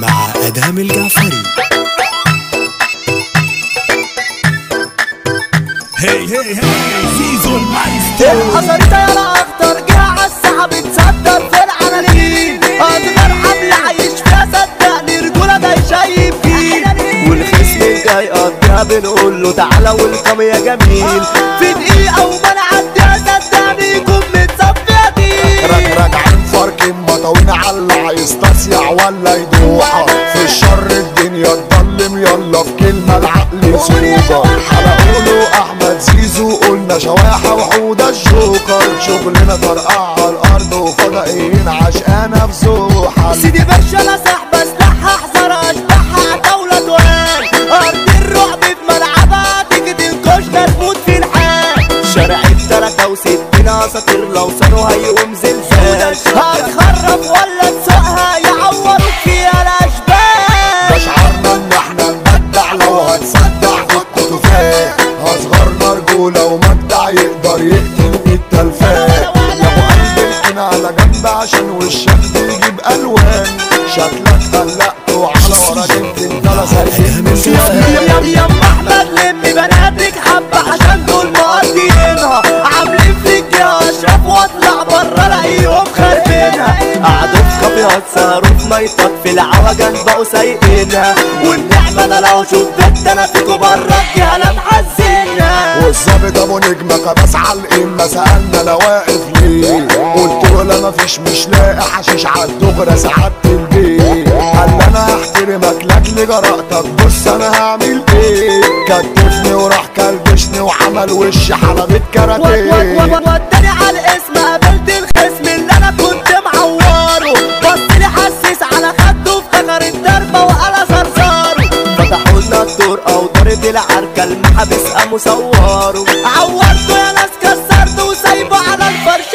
مع ادهم الجعفري هي هي هي زيزو المايسترو الحصرية يا الاخضر جه عالساحة بتصدر في العنانين اصغر حمل عايش فيها صدقني رجولة ده شايف فيه والخصم الجاي قضيها بنقول له تعالى والقم يا جميل في دقيقة وما نعديها صدقني يكون متصفي قديم راجعين فاركين بطاوين على يستصيع ولا يدوحة في الشر الدنيا تضلم يلا في كلمة العقل سوقة حلقوله أحمد زيزو قلنا شواحة وحودة الجوكر شغلنا طرقع على الأرض وفضائيين عشقانة في زوحة سيدي باشا انا سحبة سلاحها احذر اشبحها دولة توان ارض الرعب في ملعبها تيجي تنكشنا تموت في الحال شارع التلاتة وستين اساطير لو صاروا هيقوم زلزال هتخرب ولا تسوقها يعوروك فيها الاشبال شعارنا ان احنا نبدع لو هتصدع خد تفاح اصغرنا رجولة ومجدع يقدر يقتل التلفاح يا ابو قلب الحين على جنب عشان وشك بيجيب الوان شكلك قلقت وعلى ورا جبت انت لا سايبين يا يا ام احمد لم بناتك حبة عشان دول مقضيينها عاملين فيك يا اشرف واطلع بره الاقيهم خاربينها قعدوا في كافيهات سهروا في نايتات في العوجان بقوا سايقينها والنعمة انا لو شفت انا فيكوا بره الجهلة محزنها والظابط ابو نجمة بس على القمة سألنا انا واقف ليه قلت له لا مفيش مش لاقي حشيش عالدغرة سعادة البيت قال لي انا هحترمك لاجل جرأتك بص انا هعمل ايه كتفني وراح كلبشني وعمل وش حلبة كاراتيه وداني على الاسم قابلت الخصم اللي انا كنت معوره بص لي حسس على خده افتكر الضربه وقال صرصاره فتحوا لنا الطرقه وضرب العركه المحابس قاموا صوروا عورته يا ناس كسرته وسايبه على الفرشه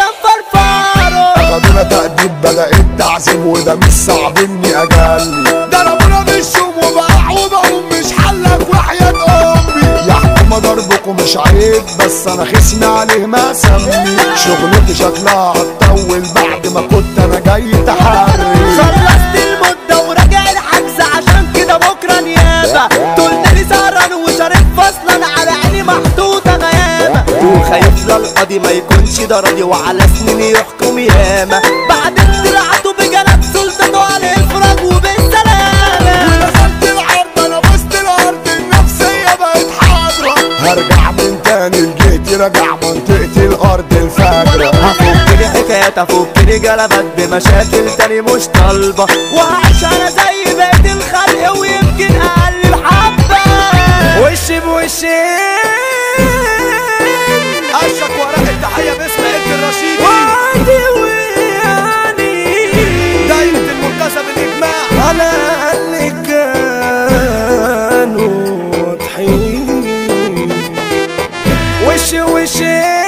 مفرفره خدونا تأديب بدأ التعذيب وده مش صعب اني اجلي ضربونا بالشوم وبقع وبقوم مش حلك وحياة امي يا حكومة ضربكم مش عيب بس انا خصمي عليه ما سمي شغلتي شكلها هتطول بعد ما كنت انا جاي تحري خلصت المدة وراجع الحجز عشان كده بكرة نيابة قلت لي سهران وشارب فصلا على عيني محطوطة غيامة وخايف لا القاضي ما يكونش ده راضي وعلى سنين يحكم ياما بعدين طلعتوا بجنب سلطته على الافراج وبالسلامة دخلت العرض انا بوسط الارض النفسية بقت حاضرة هرجع من تاني لجيتي راجع منطقتي الارض الفجرة هفكني حكايات هفكني جلبات بمشاكل تاني مش طالبة وهعيش انا زي بقية الخلق ويمكن اقل بحبة وش بوش اشك ورق التحية باسم ابن الرشيدي وعدي ويعني دايرة المنتسب الاجماع على اللي كانوا واضحين وش وش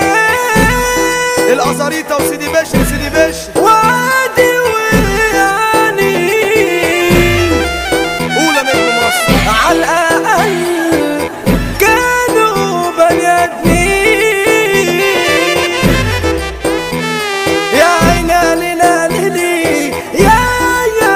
الازاريطة وسيدي بشر سيدي بشر وعدي ويعني اولى نجم مصر على الأقل كانوا بني آدمين يا عينا لنا للي يا يا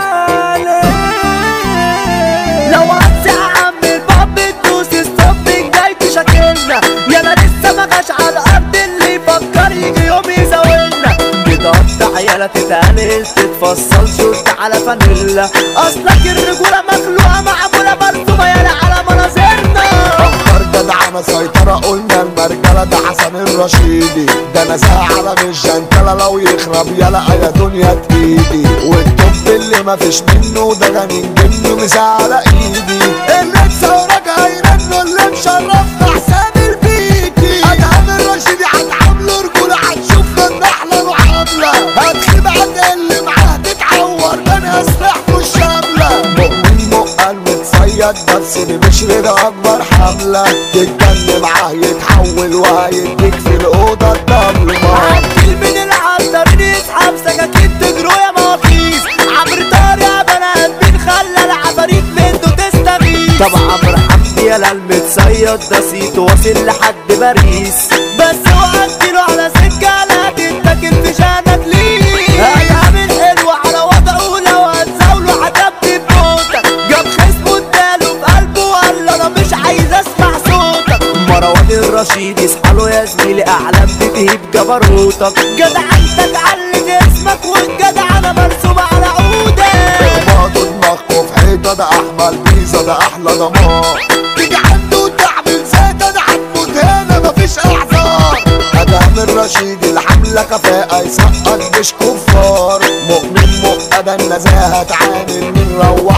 ليه. لو هتسع عم الباب تدوس الصب جاي تشكلنا يا انا لسه ما جاش على الارض اللي يفكر يجي يوم يزاولنا بتقطع يالا تتقلل تتفصل شورت على فانيلا اصلك الرجوله مخلوقه معموله مرسومه يالا على مناظرنا اكتر جدعانة سيطرة قلنا المرجلة ده حسن الرشيدي ده انا على مش جنتلة لو يخرب يلا يا دنيا تقيدي والطب اللي مفيش منه ده جنين جن مسا على ايدي اللي تصورك هيرنه اللي مشرفنا حسام البيكي ادهم الرشيدي هتعامله رجولة هتشوف النحلة معاملة هتخيب اللي معاه تتعور من اسلحته الشاملة مؤمن مؤمن متصيد بس اللي مش رضا اكبر حملة تتجن معاه يتحول وهيديك في الاوضة الضلمة عدل من العطارين يسحب سكاكين تجروا يا مواقيس عمرو طارق بنات بنخلى العفاريت منه تستغيث طب عمرو حمدي يا المتصيد ده صيت واصل لحد باريس بس وعدله على سكة لا تتاكل في شانك ليه انا من حلو على وضعه لو هتزاوله هتبدي الرشيد يصحى يا زميلي اعلام بتهيب جبروتك جدعنتك علت اسمك والجدع انا مرسوم على عودك بعضوا دماغكوا في حيطة ده أحمل بيزا ده أحلى دمار تيجي عنده وتعمل زيادة ده هتموت هنا مفيش أعذار أدهم الرشيد الحملة كفاءة يسقط مش كفار مؤمن مؤمن النزاهة تعاني من روح